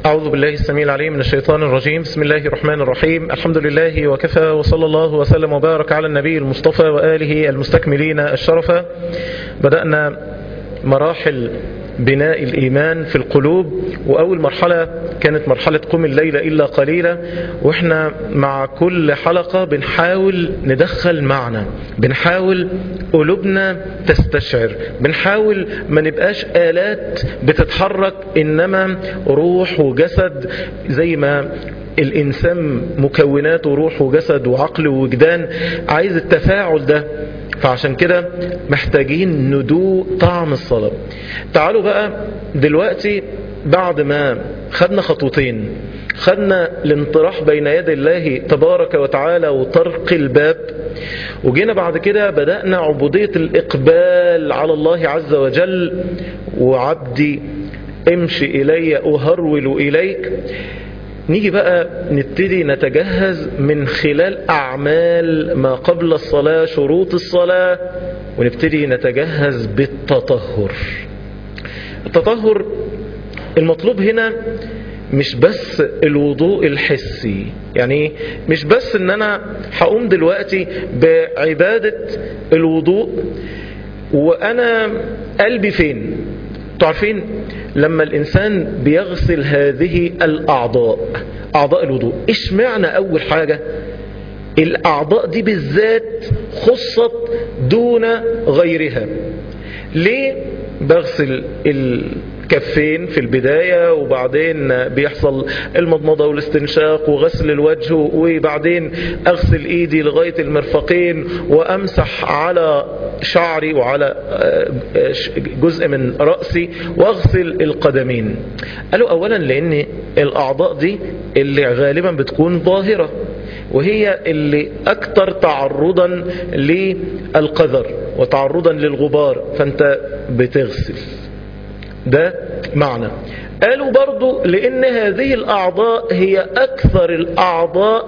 أعوذ بالله السميع العليم من الشيطان الرجيم بسم الله الرحمن الرحيم الحمد لله وكفى وصلى الله وسلم وبارك على النبي المصطفى وآله المستكملين الشرفة بدأنا مراحل بناء الإيمان في القلوب وأول مرحلة كانت مرحلة قم الليل إلا قليلا وإحنا مع كل حلقة بنحاول ندخل معنا بنحاول قلوبنا تستشعر بنحاول ما نبقاش آلات بتتحرك إنما روح وجسد زي ما الإنسان مكوناته روح وجسد وعقل ووجدان عايز التفاعل ده فعشان كده محتاجين ندوق طعم الصلاة تعالوا بقى دلوقتي بعد ما خدنا خطوتين خدنا الانطراح بين يدي الله تبارك وتعالى وطرق الباب وجينا بعد كده بدأنا عبودية الإقبال على الله عز وجل وعبدي امشي إلي أهرول إليك نيجي بقى نبتدي نتجهز من خلال أعمال ما قبل الصلاة شروط الصلاة ونبتدي نتجهز بالتطهر التطهر المطلوب هنا مش بس الوضوء الحسي يعني مش بس ان انا هقوم دلوقتي بعبادة الوضوء وانا قلبي فين تعرفين لما الإنسان بيغسل هذه الأعضاء أعضاء الوضوء إيش معنى أول حاجة الأعضاء دي بالذات خصت دون غيرها ليه بغسل الكفين في البداية وبعدين بيحصل المضمضة والاستنشاق وغسل الوجه وبعدين أغسل إيدي لغاية المرفقين وأمسح على شعري وعلى جزء من رأسي واغسل القدمين قالوا أولا لأن الأعضاء دي اللي غالبا بتكون ظاهرة وهي اللي أكثر تعرضا للقذر وتعرضا للغبار فأنت بتغسل ده معنى قالوا برضو لأن هذه الأعضاء هي أكثر الأعضاء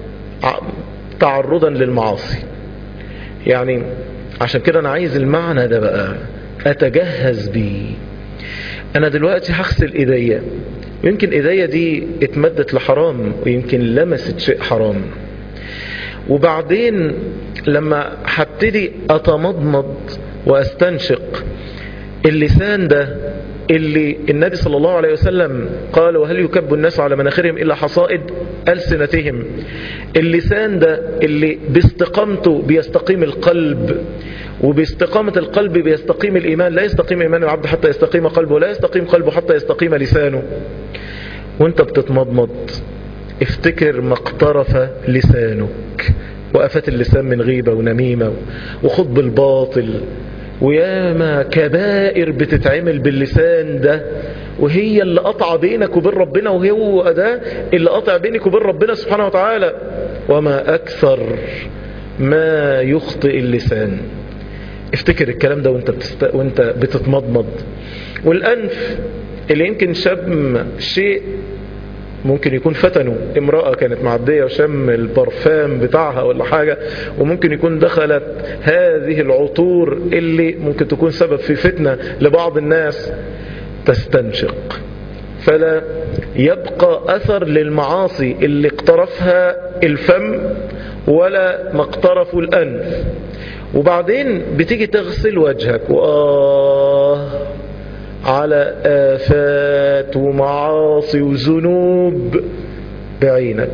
تعرضا للمعاصي يعني عشان كده أنا عايز المعنى ده بقى أتجهز بيه أنا دلوقتي هغسل إيديا يمكن إيديا دي اتمدت لحرام ويمكن لمست شيء حرام وبعدين لما هبتدي أتمضمض وأستنشق اللسان ده اللي النبي صلى الله عليه وسلم قال وهل يكب الناس على مناخرهم إلا حصائد ألسنتهم اللسان ده اللي باستقامته بيستقيم القلب وباستقامة القلب بيستقيم الإيمان لا يستقيم إيمان العبد حتى يستقيم قلبه ولا يستقيم قلبه حتى يستقيم لسانه وانت بتتمضمض افتكر ما اقترف لسانك وقفت اللسان من غيبة ونميمة وخطب الباطل وياما كبائر بتتعمل باللسان ده وهي اللي قطع بينك وبين ربنا وهو ده اللي قطع بينك وبين ربنا سبحانه وتعالى وما أكثر ما يخطئ اللسان افتكر الكلام ده وانت, بتست... وانت بتتمضمض والأنف اللي يمكن شم شيء ممكن يكون فتنوا امرأة كانت معدية وشم البرفان بتاعها ولا حاجة وممكن يكون دخلت هذه العطور اللي ممكن تكون سبب في فتنة لبعض الناس تستنشق فلا يبقى أثر للمعاصي اللي اقترفها الفم ولا ما اقترفوا الأنف وبعدين بتيجي تغسل وجهك وآه على آفات ومعاصي وذنوب بعينك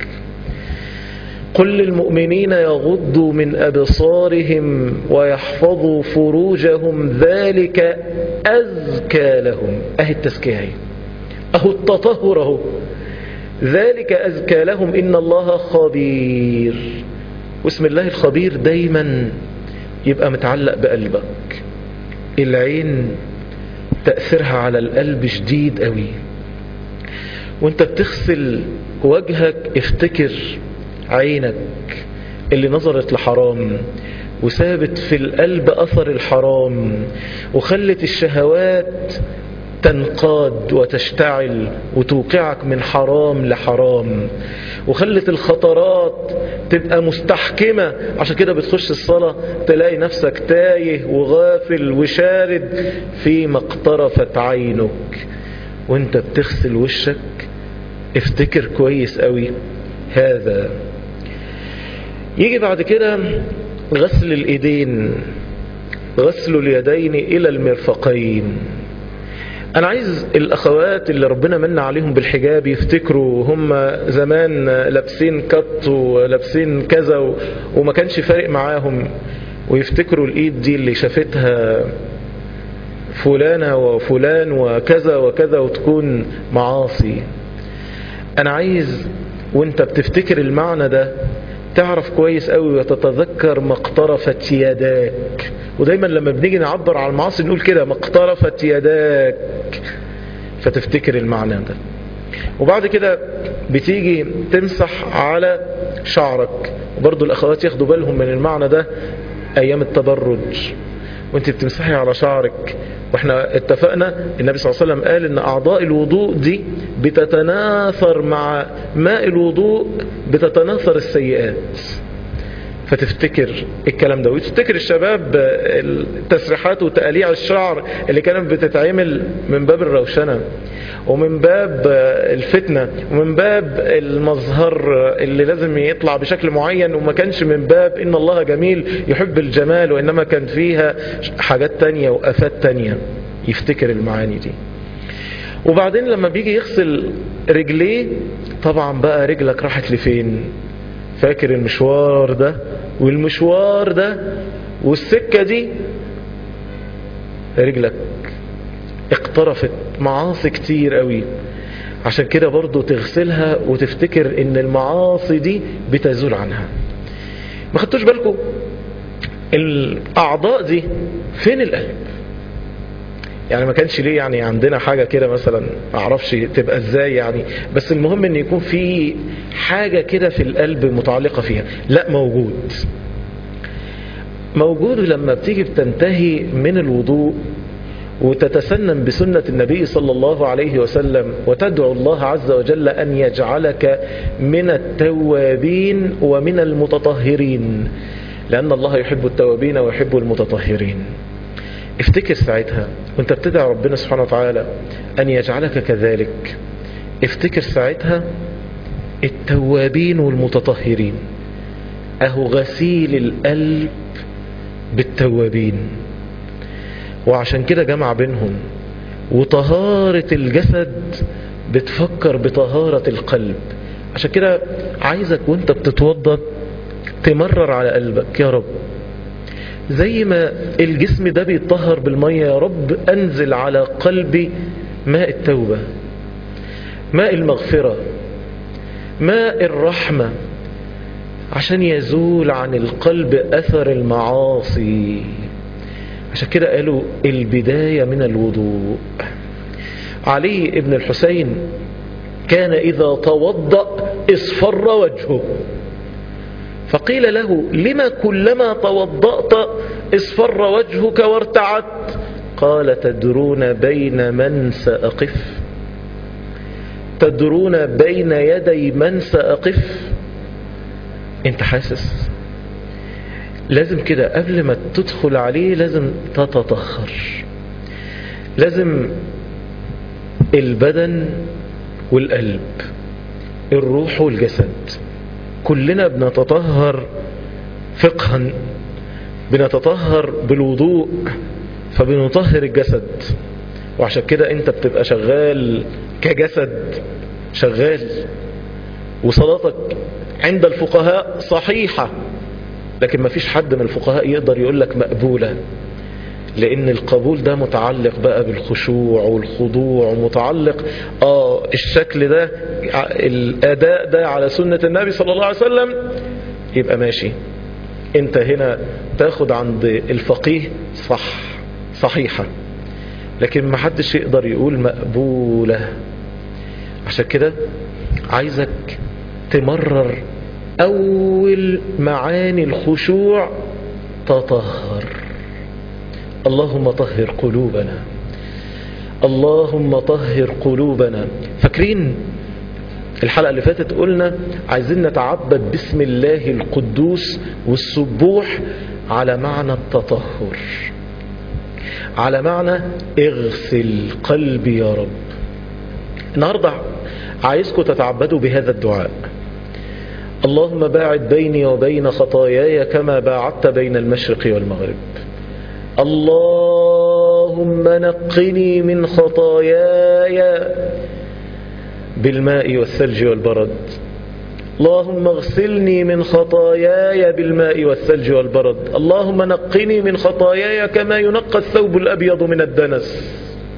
قل للمؤمنين يغضوا من أبصارهم ويحفظوا فروجهم ذلك أزكى لهم أهي التزكية أهو التطهر أهو ذلك أزكى لهم إن الله خبير واسم الله الخبير دايما يبقى متعلق بقلبك العين تأثيرها على القلب شديد قوي وانت بتغسل وجهك افتكر عينك اللي نظرت لحرام وسابت في القلب أثر الحرام وخلت الشهوات تنقاد وتشتعل وتوقعك من حرام لحرام وخلت الخطرات تبقى مستحكمة عشان كده بتخش الصلاة تلاقي نفسك تايه وغافل وشارد فيما اقترفت عينك وانت بتغسل وشك افتكر كويس قوي هذا يجي بعد كده غسل الايدين غسل اليدين الى المرفقين انا عايز الاخوات اللي ربنا من عليهم بالحجاب يفتكروا هم زمان لابسين كت ولابسين كذا و... وما كانش فارق معاهم ويفتكروا الايد دي اللي شافتها فلانة وفلان وكذا وكذا وتكون معاصي انا عايز وانت بتفتكر المعنى ده تعرف كويس قوي وتتذكر ما اقترفت يداك ودايما لما بنيجي نعبر عن المعاصي نقول كده ما اقترفت يداك فتفتكر المعنى ده وبعد كده بتيجي تمسح على شعرك وبرضو الاخوات ياخدوا بالهم من المعنى ده ايام التبرج وانت بتمسحي على شعرك واحنا اتفقنا النبي صلى الله عليه وسلم قال ان اعضاء الوضوء دي بتتناثر مع ماء الوضوء بتتناثر السيئات فتفتكر الكلام ده وتفتكر الشباب التسريحات وتقاليع الشعر اللي كانت بتتعمل من باب الروشنة ومن باب الفتنة ومن باب المظهر اللي لازم يطلع بشكل معين وما كانش من باب ان الله جميل يحب الجمال وانما كان فيها حاجات تانية وافات تانية يفتكر المعاني دي وبعدين لما بيجي يغسل رجليه طبعا بقى رجلك راحت لفين فاكر المشوار ده والمشوار ده والسكة دي رجلك اقترفت معاصي كتير قوي عشان كده برضو تغسلها وتفتكر ان المعاصي دي بتزول عنها ما خدتوش بالكم الاعضاء دي فين القلب يعني ما كانش ليه يعني عندنا حاجة كده مثلا ما اعرفش تبقى ازاي يعني بس المهم ان يكون في حاجة كده في القلب متعلقة فيها لا موجود موجود لما بتيجي بتنتهي من الوضوء وتتسنن بسنة النبي صلى الله عليه وسلم وتدعو الله عز وجل أن يجعلك من التوابين ومن المتطهرين لأن الله يحب التوابين ويحب المتطهرين افتكر ساعتها وانت بتدعي ربنا سبحانه وتعالى أن يجعلك كذلك افتكر ساعتها التوابين والمتطهرين أهو غسيل القلب بالتوابين وعشان كده جمع بينهم وطهارة الجسد بتفكر بطهارة القلب عشان كده عايزك وانت بتتوضى تمرر على قلبك يا رب زي ما الجسم ده بيتطهر بالمية يا رب انزل على قلبي ماء التوبة ماء المغفرة ماء الرحمة عشان يزول عن القلب أثر المعاصي عشان كده قالوا البداية من الوضوء علي ابن الحسين كان إذا توضأ اصفر وجهه فقيل له لما كلما توضأت اصفر وجهك وارتعت قال تدرون بين من سأقف تدرون بين يدي من سأقف انت حاسس لازم كده قبل ما تدخل عليه لازم تتطهر لازم البدن والقلب الروح والجسد كلنا بنتطهر فقها بنتطهر بالوضوء فبنطهر الجسد وعشان كده انت بتبقى شغال كجسد شغال وصلاتك عند الفقهاء صحيحة لكن ما فيش حد من الفقهاء يقدر يقول لك مقبولة لان القبول ده متعلق بقى بالخشوع والخضوع ومتعلق اه الشكل ده الاداء ده على سنة النبي صلى الله عليه وسلم يبقى ماشي انت هنا تاخد عند الفقيه صح صحيحة لكن ما حدش يقدر يقول مقبولة عشان كده عايزك تمرر اول معاني الخشوع تطهر اللهم طهر قلوبنا اللهم طهر قلوبنا فاكرين الحلقة اللي فاتت قلنا عايزين نتعبد باسم الله القدوس والسبوح على معنى التطهر على معنى اغسل قلبي يا رب النهاردة عايزكم تتعبدوا بهذا الدعاء اللهم باعد بيني وبين خطاياي كما باعدت بين المشرق والمغرب اللهم نقني من خطاياي بالماء والثلج والبرد اللهم اغسلني من خطاياي بالماء والثلج والبرد اللهم نقني من خطاياي كما ينقى الثوب الأبيض من الدنس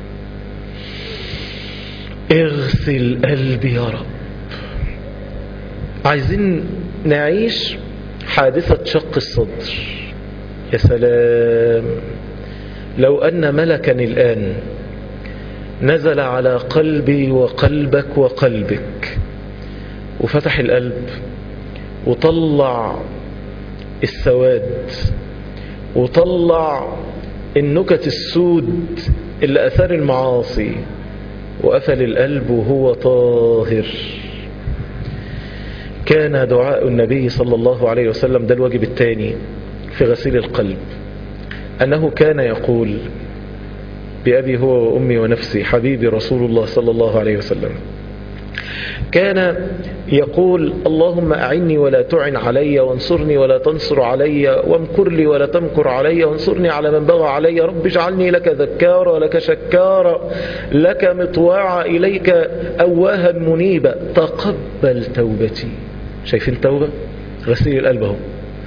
اغسل قلبي يا رب عايزين نعيش حادثة شق الصدر يا سلام لو أن ملكا الآن نزل على قلبي وقلبك وقلبك وفتح القلب وطلع السواد وطلع النكت السود اللي أثار المعاصي وقفل القلب وهو طاهر كان دعاء النبي صلى الله عليه وسلم ده الواجب الثاني في غسيل القلب أنه كان يقول بأبي هو وأمي ونفسي حبيبي رسول الله صلى الله عليه وسلم كان يقول اللهم أعني ولا تعن علي وانصرني ولا تنصر علي وامكر لي ولا تمكر علي وانصرني على من بغى علي رب اجعلني لك ذكارا لك شكارا لك مطواعا إليك أواها منيبا تقبل توبتي شايفين توبة غسيل القلب اهو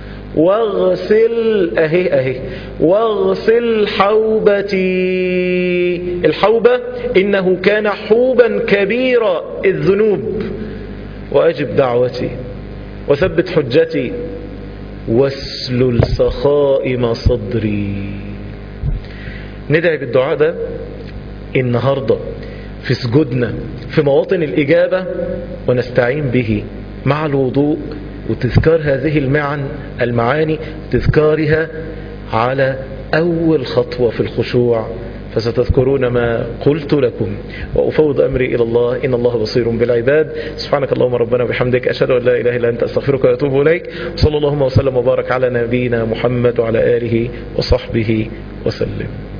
واغسل اهي اهي واغسل حوبتي الحوبة انه كان حوبا كبيرا الذنوب واجب دعوتي وثبت حجتي واسلل سخائم صدري ندعي بالدعاء ده النهاردة في سجودنا في مواطن الإجابة ونستعين به مع الوضوء وتذكار هذه المعن المعاني تذكارها على أول خطوة في الخشوع فستذكرون ما قلت لكم وأفوض أمري إلى الله إن الله بصير بالعباد سبحانك اللهم ربنا وبحمدك أشهد أن لا إله إلا أنت أستغفرك وأتوب إليك وصلى اللهم وسلم وبارك على نبينا محمد وعلى آله وصحبه وسلم